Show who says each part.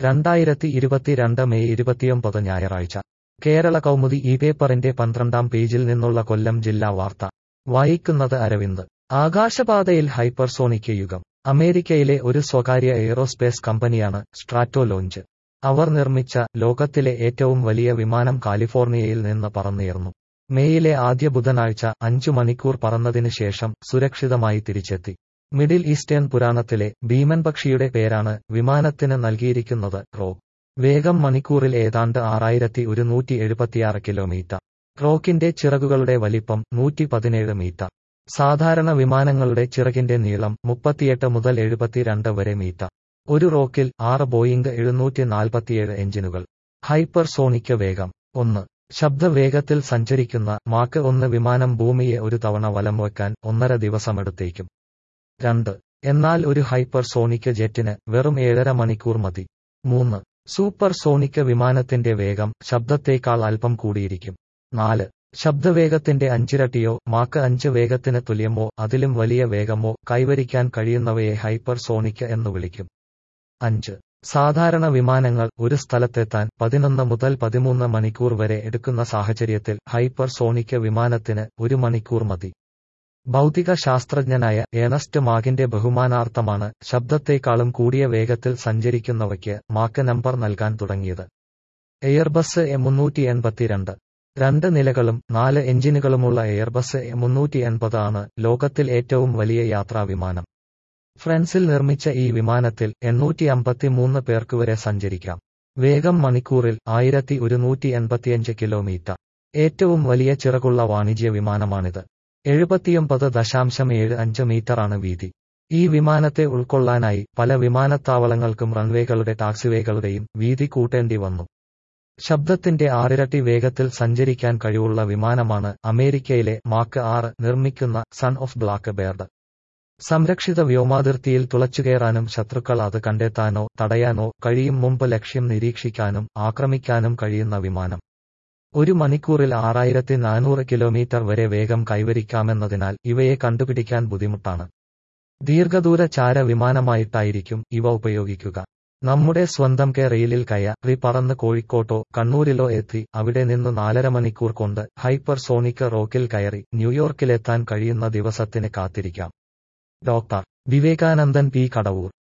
Speaker 1: രണ്ടായിരത്തി ഇരുപത്തിരണ്ട് മെയ് ഇരുപത്തിയൊമ്പത് ഞായറാഴ്ച കേരള കൗമുദി ഈ പേപ്പറിന്റെ പന്ത്രണ്ടാം പേജിൽ നിന്നുള്ള കൊല്ലം ജില്ലാ വാർത്ത വായിക്കുന്നത് അരവിന്ദ് ആകാശപാതയിൽ ഹൈപ്പർസോണിക് യുഗം അമേരിക്കയിലെ ഒരു സ്വകാര്യ എയ്റോസ്പേസ് കമ്പനിയാണ് സ്ട്രാറ്റോ ലോഞ്ച് അവർ നിർമ്മിച്ച ലോകത്തിലെ ഏറ്റവും വലിയ വിമാനം കാലിഫോർണിയയിൽ നിന്ന് പറന്നുയർന്നു മേയിലെ ആദ്യ ബുധനാഴ്ച അഞ്ചു മണിക്കൂർ പറന്നതിന് ശേഷം സുരക്ഷിതമായി തിരിച്ചെത്തി മിഡിൽ ഈസ്റ്റേൺ പുരാണത്തിലെ ഭീമൻ പക്ഷിയുടെ പേരാണ് വിമാനത്തിന് നൽകിയിരിക്കുന്നത് റോക്ക് വേഗം മണിക്കൂറിൽ ഏതാണ്ട് ആറായിരത്തി ഒരുന്നൂറ്റി എഴുപത്തിയാറ് കിലോമീറ്റർ റോക്കിന്റെ ചിറകുകളുടെ വലിപ്പം നൂറ്റി പതിനേഴ് മീറ്റർ സാധാരണ വിമാനങ്ങളുടെ ചിറകിന്റെ നീളം മുപ്പത്തിയെട്ട് മുതൽ എഴുപത്തിരണ്ട് വരെ മീറ്റർ ഒരു റോക്കിൽ ആറ് ബോയിംഗ് എഴുന്നൂറ്റി നാൽപ്പത്തിയേഴ് എഞ്ചിനുകൾ ഹൈപ്പർ സോണിക് വേഗം ഒന്ന് ശബ്ദവേഗത്തിൽ സഞ്ചരിക്കുന്ന മാക്ക് ഒന്ന് വിമാനം ഭൂമിയെ ഒരു തവണ വലം വയ്ക്കാൻ ഒന്നര ദിവസമെടുത്തേക്കും രണ്ട് എന്നാൽ ഒരു ഹൈപ്പർ സോണിക് ജെറ്റിന് വെറും ഏഴര മണിക്കൂർ മതി മൂന്ന് സൂപ്പർ സോണിക് വിമാനത്തിന്റെ വേഗം ശബ്ദത്തേക്കാൾ അല്പം കൂടിയിരിക്കും നാല് ശബ്ദവേഗത്തിന്റെ അഞ്ചിരട്ടിയോ മാക്ക് അഞ്ച് വേഗത്തിന് തുല്യമോ അതിലും വലിയ വേഗമോ കൈവരിക്കാൻ കഴിയുന്നവയെ ഹൈപ്പർ സോണിക് എന്ന് വിളിക്കും അഞ്ച് സാധാരണ വിമാനങ്ങൾ ഒരു സ്ഥലത്തെത്താൻ പതിനൊന്ന് മുതൽ പതിമൂന്ന് മണിക്കൂർ വരെ എടുക്കുന്ന സാഹചര്യത്തിൽ ഹൈപ്പർ സോണിക് വിമാനത്തിന് ഒരു മണിക്കൂർ മതി ഭൗതിക ശാസ്ത്രജ്ഞനായ ഏണസ്റ്റ് മാഗിന്റെ ബഹുമാനാർത്ഥമാണ് ശബ്ദത്തേക്കാളും കൂടിയ വേഗത്തിൽ സഞ്ചരിക്കുന്നവയ്ക്ക് മാക്ക് നമ്പർ നൽകാൻ തുടങ്ങിയത് എയർബസ് എ മുന്നൂറ്റി എൺപത്തിരണ്ട് രണ്ട് നിലകളും നാല് എഞ്ചിനുകളുമുള്ള എയർബസ് എ മുന്നൂറ്റി എൺപത് ആണ് ലോകത്തിൽ ഏറ്റവും വലിയ യാത്രാ വിമാനം ഫ്രാൻസിൽ നിർമ്മിച്ച ഈ വിമാനത്തിൽ എണ്ണൂറ്റി അമ്പത്തിമൂന്ന് പേർക്കുവരെ സഞ്ചരിക്കാം വേഗം മണിക്കൂറിൽ ആയിരത്തി ഒരുന്നൂറ്റി എൺപത്തിയഞ്ച് കിലോമീറ്റർ ഏറ്റവും വലിയ ചിറകുള്ള വാണിജ്യ വിമാനമാണിത് എഴുപത്തിയൊമ്പത് ദശാംശം ഏഴ് അഞ്ച് മീറ്ററാണ് വീതി ഈ വിമാനത്തെ ഉൾക്കൊള്ളാനായി പല വിമാനത്താവളങ്ങൾക്കും റൺവേകളുടെ ടാക്സിവേകളുടെയും വീതി കൂട്ടേണ്ടി വന്നു ശബ്ദത്തിന്റെ ആറിരട്ടി വേഗത്തിൽ സഞ്ചരിക്കാൻ കഴിവുള്ള വിമാനമാണ് അമേരിക്കയിലെ മാക്ക് ആറ് നിർമ്മിക്കുന്ന സൺ ഓഫ് ബ്ലാക്ക് ബേർഡ് സംരക്ഷിത വ്യോമാതിർത്തിയിൽ തുളച്ചുകയറാനും ശത്രുക്കൾ അത് കണ്ടെത്താനോ തടയാനോ കഴിയും മുമ്പ് ലക്ഷ്യം നിരീക്ഷിക്കാനും ആക്രമിക്കാനും കഴിയുന്ന വിമാനം ഒരു മണിക്കൂറിൽ ആറായിരത്തി നാനൂറ് കിലോമീറ്റർ വരെ വേഗം കൈവരിക്കാമെന്നതിനാൽ ഇവയെ കണ്ടുപിടിക്കാൻ ബുദ്ധിമുട്ടാണ് ദീർഘദൂര ചാര വിമാനമായിട്ടായിരിക്കും ഇവ ഉപയോഗിക്കുക നമ്മുടെ സ്വന്തം കെ റെയിലിൽ കയറി പറന്ന് കോഴിക്കോട്ടോ കണ്ണൂരിലോ എത്തി അവിടെ നിന്ന് നാലര മണിക്കൂർ കൊണ്ട് ഹൈപ്പർ സോണിക് റോക്കിൽ കയറി ന്യൂയോർക്കിലെത്താൻ കഴിയുന്ന ദിവസത്തിന് കാത്തിരിക്കാം ഡോക്ടർ വിവേകാനന്ദൻ പി കടവൂർ